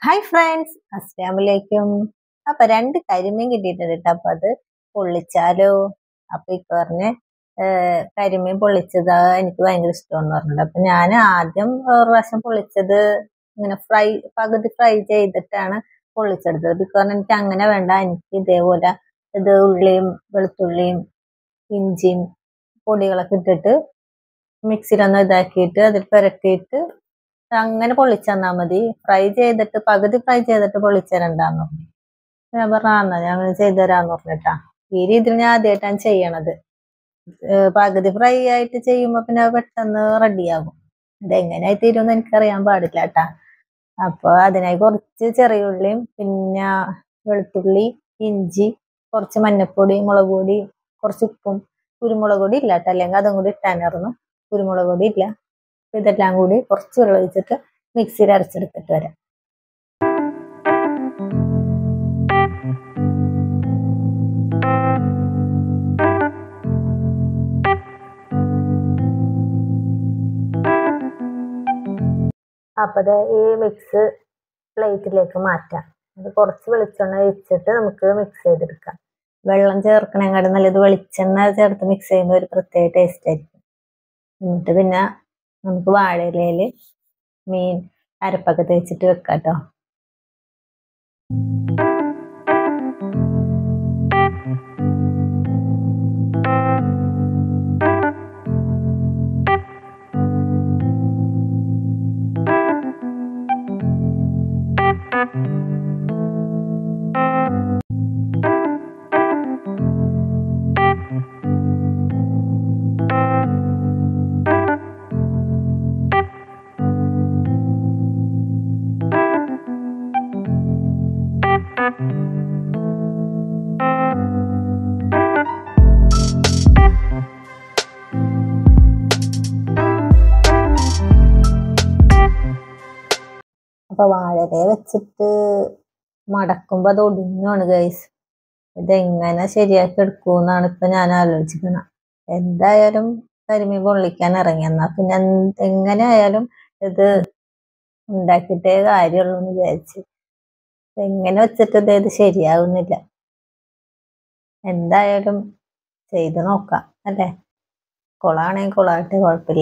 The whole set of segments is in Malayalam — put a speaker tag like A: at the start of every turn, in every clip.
A: ഹായ് ഫ്രണ്ട്സ് അസ്ലാമലൈക്കും അപ്പൊ രണ്ട് കരിമീൻ കിട്ടിയിട്ടുണ്ട് കേട്ടോ അപ്പൊ അത് പൊള്ളിച്ചാലോ അപ്പൊ ഇപ്പൊ പറഞ്ഞ് ഏഹ് കരിമീൻ പൊള്ളിച്ചത് എനിക്ക് ഭയങ്കര ഇഷ്ടമെന്ന് പറഞ്ഞിട്ട് അപ്പൊ ഞാൻ ആദ്യം ഒരു പ്രാവശ്യം പൊള്ളിച്ചത് ഇങ്ങനെ ഫ്രൈ പകുതി ഫ്രൈ ചെയ്തിട്ടാണ് പൊള്ളിച്ചെടുത്തത് ബിക്കോസ് എനിക്ക് അങ്ങനെ വേണ്ട എനിക്ക് ഇതേപോലെ ഇത് ഉള്ളിയും വെളുത്തുള്ളിയും ഇഞ്ചിയും പൊടികളൊക്കെ ഇട്ടിട്ട് മിക്സിയിലൊന്ന് ഇതാക്കിയിട്ട് അതിൽ പുരട്ടിയിട്ട് അങ്ങനെ പൊള്ളിച്ചു തന്നാ മതി ഫ്രൈ ചെയ്തിട്ട് പകുതി ഫ്രൈ ചെയ്തിട്ട് പൊള്ളിച്ചു തരണ്ടാന്ന് പറഞ്ഞു ഞാൻ പറഞ്ഞാ ഞാൻ അങ്ങനെ ചെയ്തു തരാന്ന് പറഞ്ഞിട്ടാ ഈ രീതിയിൽ ഞാൻ ആദ്യമായിട്ടാണ് ചെയ്യണത് ഏഹ് പകുതി ഫ്രൈ ആയിട്ട് ചെയ്യുമ്പോ പിന്നെ അത് പെട്ടെന്ന് റെഡിയാകും ഇതെങ്ങനെയായി തീരുമെന്ന് എനിക്കറിയാൻ പാടില്ല കേട്ടാ അപ്പൊ അതിനായി കുറച്ച് ചെറിയ ഉള്ളിയും പിന്നെ വെളുത്തുള്ളി ഇഞ്ചി കുറച്ച് മഞ്ഞപ്പൊടി മുളക് പൊടി കുറച്ച് ഉപ്പും കുരുമുളക് പൊടി ഇല്ല കേട്ടോ അല്ലെങ്കിൽ അതും കൂടി ഇട്ടാനായിരുന്നു കുരുമുളക് പൊടി ഇല്ല അപ്പൊ ഇതെല്ലാം കൂടി കുറച്ച് വെള്ളം ഒഴിച്ചിട്ട് മിക്സിയിൽ അരച്ചെടുത്തിട്ട് വരാം അപ്പൊ ദേ ഈ മിക്സ് പ്ലേറ്റിലേക്ക് മാറ്റാം അത് കുറച്ച് വെളിച്ചെണ്ണ ഒഴിച്ചിട്ട് നമുക്ക് മിക്സ് ചെയ്തെടുക്കാം വെള്ളം ചേർക്കണേക്കാളും നല്ലത് വെളിച്ചെണ്ണ ചേർത്ത് മിക്സ് ചെയ്യുമ്പോൾ ഒരു പ്രത്യേക ടേസ്റ്റ് ആയിരിക്കും എന്നിട്ട് പിന്നെ നമുക്ക് വാഴയിലയിൽ മീൻ അരപ്പൊക്കെ തേച്ചിട്ട് വെക്കാം കേട്ടോ അപ്പൊ വാഴയില വെച്ചിട്ട് മടക്കുമ്പോ അത് ഒടിഞ്ഞാണ് ഗൈസ് ഇതെങ്ങനെ ശരിയാക്കി എടുക്കൂന്നാണ് ഇപ്പൊ ഞാൻ ആലോചിക്കുന്നത് എന്തായാലും കരിമീൻ പൊള്ളിക്കാൻ ഇറങ്ങി എന്നാ പിന്നെ എന്ത് എങ്ങനെ ആയാലും ഇത് ഉണ്ടാക്കിയിട്ടേ കാര്യമുള്ളൂ എന്ന് വിചാരിച്ച് എങ്ങനെ വെച്ചിട്ട് ഇത് ഇത് ശരിയാവുന്നില്ല എന്തായാലും ചെയ്ത് നോക്കാം അല്ലേ കൊളാണെങ്കിൽ കൊളാട്ടെ കുഴപ്പമില്ല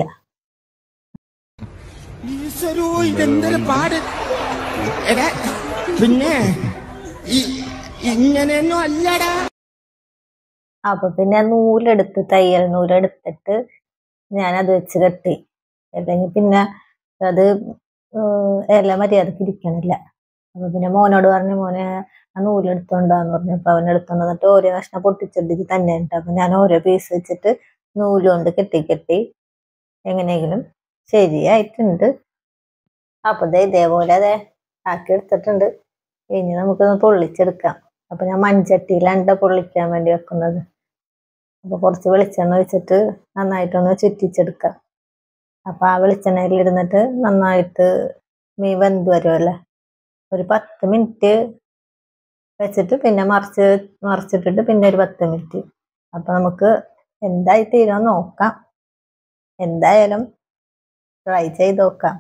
B: ഈശ്വരോ ഇതെന്തൊരു പാട് എടാ പിന്നെ ഈ- ഇങ്ങനെയൊന്നും അല്ലടാ
A: അപ്പൊ പിന്നെ നൂലെടുത്ത് തയ്യൽ നൂലെടുത്തിട്ട് ഞാൻ അത് വെച്ച് കെട്ടി അല്ലെങ്കിൽ പിന്നെ അത് ഏഹ് ഇല മര്യാദക്ക് ഇരിക്കണില്ല അപ്പൊ പിന്നെ മോനോട് പറഞ്ഞു മോനെ ആ നൂലെടുത്തോണ്ടാന്ന് പറഞ്ഞപ്പോ അവൻ എടുത്തോണ്ട് വന്നിട്ട് ഓരോ കഷ്ണം പൊട്ടിച്ചെടുത്ത് തന്നെ ഉണ്ട് അപ്പൊ ഞാൻ ഓരോ പീസ് വെച്ചിട്ട് നൂലുകൊണ്ട് കെട്ടി കെട്ടി എങ്ങനെയെങ്കിലും ശരിയായിട്ടുണ്ട് അപ്പൊ ദേ ഇതേപോലെ അതെ ആക്കി എടുത്തിട്ടുണ്ട് ഇനി നമുക്കൊന്ന് പൊള്ളിച്ചെടുക്കാം അപ്പൊ ഞാൻ മൺചട്ടിയിലാണ് ട്ടോ പൊള്ളിക്കാൻ വേണ്ടി വെക്കുന്നത് അപ്പൊ കുറച്ച് വെളിച്ചെണ്ണ ഒഴിച്ചിട്ട് നന്നായിട്ടൊന്ന് ചുറ്റിച്ചെടുക്കാം അപ്പൊ ആ വെളിച്ചെണ്ണയിൽ ഇരുന്നിട്ട് നന്നായിട്ട് മീൻ വെന്ത് വരുമല്ലേ ഒരു പത്ത് മിനിറ്റ് വെച്ചിട്ട് പിന്നെ മറിച്ച് മറിച്ചിട്ടിട്ട് പിന്നെ ഒരു പത്ത് മിനിറ്റ് അപ്പൊ നമുക്ക് എന്തായി തീരുമെന്ന് നോക്കാം എന്തായാലും ട്രൈ ചെയ്ത് നോക്കാം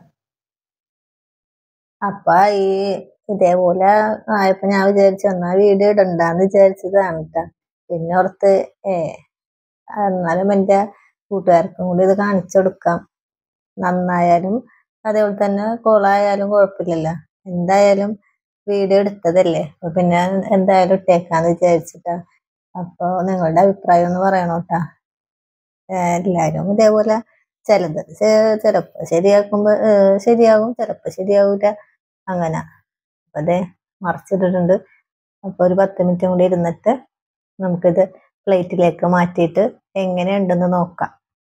A: അപ്പൊ ഈ ഇതേപോലെ ആയപ്പോ ഞാൻ വിചാരിച്ചു എന്നാ വീഡിയോ ഇടണ്ടാന്ന് വിചാരിച്ചതാണ് കേട്ടോ പിന്നെ ഓർത്ത് ഏ എന്നാലും എന്റെ കൂട്ടുകാർക്കും കൂടി ഇത് കാണിച്ചു കൊടുക്കാം നന്നായാലും അതേപോലെ തന്നെ കോളായാലും കുഴപ്പമില്ലല്ലോ എന്തായാലും വീഡിയോ എടുത്തതല്ലേ അപ്പൊ പിന്നെ എന്തായാലും ഇട്ടേക്കാന്ന് വിചാരിച്ചിട്ടാ അപ്പൊ നിങ്ങളുടെ അഭിപ്രായം ഒന്ന് പറയണം കേട്ടാ എല്ലാരും ഇതേപോലെ ചിലത് ചെ- ചിലപ്പോ ശരിയാക്കുമ്പോ ഏഹ് ശരിയാകും ചിലപ്പോ ശരിയാവൂല അങ്ങനെ അപ്പൊ അതെ മറിച്ചിട്ടിട്ടുണ്ട് അപ്പൊ ഒരു പത്ത് മിനിറ്റും കൂടി ഇരുന്നിട്ട് നമുക്കിത് പ്ലേറ്റിലേക്ക് മാറ്റിയിട്ട് എങ്ങനെയുണ്ടെന്ന് നോക്കാം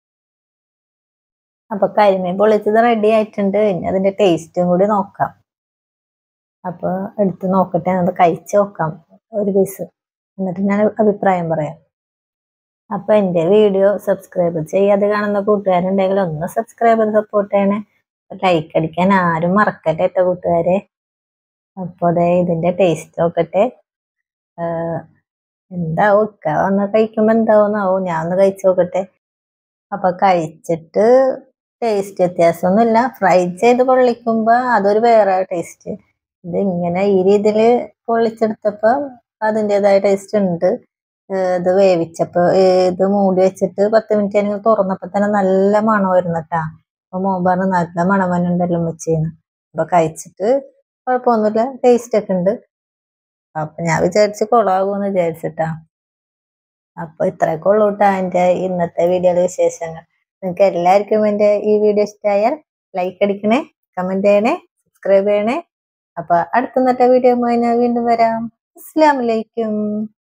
A: അപ്പൊ കരിമീൻ പൊള്ളിച്ചത് റെഡി ആയിട്ടുണ്ട് ഇനി അതിന്റെ ടേസ്റ്റും കൂടി നോക്കാം അപ്പൊ എടുത്ത് നോക്കട്ടെ അത് കഴിച്ച് നോക്കാം ഒരു പീസ് എന്നിട്ട് ഞാൻ അഭിപ്രായം പറയാം അപ്പൊ എന്റെ വീഡിയോ സബ്സ്ക്രൈബ് ചെയ്യാതെ കാണുന്ന കൂട്ടുകാരുണ്ടെങ്കിൽ ഒന്ന് സബ്സ്ക്രൈബ് ചെയ്ത് സപ്പോർട്ട് ചെയ്യണേ ലൈക്ക് അടിക്കാൻ ആരും മറക്കട്ടെ കേട്ടോ കൂട്ടുകാരെ അപ്പൊ അതെ ഇതിന്റെ ടേസ്റ്റ് നോക്കട്ടെ ആഹ് എന്താവും ഇക്ക വന്ന് കഴിക്കുമ്പോ എന്താവുന്നാവും ഞാൻ ഒന്ന് കഴിച്ചു നോക്കട്ടെ അപ്പൊ കഴിച്ചിട്ട് ടേസ്റ്റ് വ്യത്യാസമൊന്നുമില്ല ഫ്രൈ ചെയ്ത് പൊള്ളിക്കുമ്പോ അതൊരു വേറെ ടേസ്റ്റ് ഇത് ഇങ്ങനെ ഈ രീതിയിൽ പൊള്ളിച്ചെടുത്തപ്പോ അതിൻ്റെതായ ടേസ്റ്റ് ഉണ്ട് ഏഹ് ഇത് വേവിച്ചപ്പോ ഏഹ് ഇത് മൂടി വെച്ചിട്ട് പത്ത് മിനിറ്റ് കഴിഞ്ഞ് തുറന്നപ്പോ തന്നെ നല്ല മണം വരുന്നട്ടാ അപ്പൊ മോൻ പറഞ്ഞു നല്ല മണം വന്നുണ്ടല്ലോ ഉമ്മച്ചീന്ന് അപ്പൊ കഴിച്ചിട്ട് കുഴപ്പമൊന്നുമില്ല ടേസ്റ്റ് ഒക്കെ ഉണ്ട് അപ്പൊ ഞാൻ വിചാരിച്ച് കൊളാകുമെന്ന് വിചാരിച്ചിട്ടാ അപ്പൊ ഇത്രയൊക്കെ ഉള്ളൂ കേട്ടോ എൻ്റെ ഇന്നത്തെ വീഡിയോയുടെ വിശേഷങ്ങൾ നിങ്ങൾക്ക് എല്ലാവർക്കും എൻ്റെ ഈ വീഡിയോ ഇഷ്ടമായാൽ ലൈക്ക് അടിക്കണേ കമന്റ് ചെയ്യണേ സബ്സ്ക്രൈബ് ചെയ്യണേ അപ്പൊ അടുത്ത നല്ല വീഡിയോ ഞാൻ വീണ്ടും വരാം അസ്സലാമലൈക്കും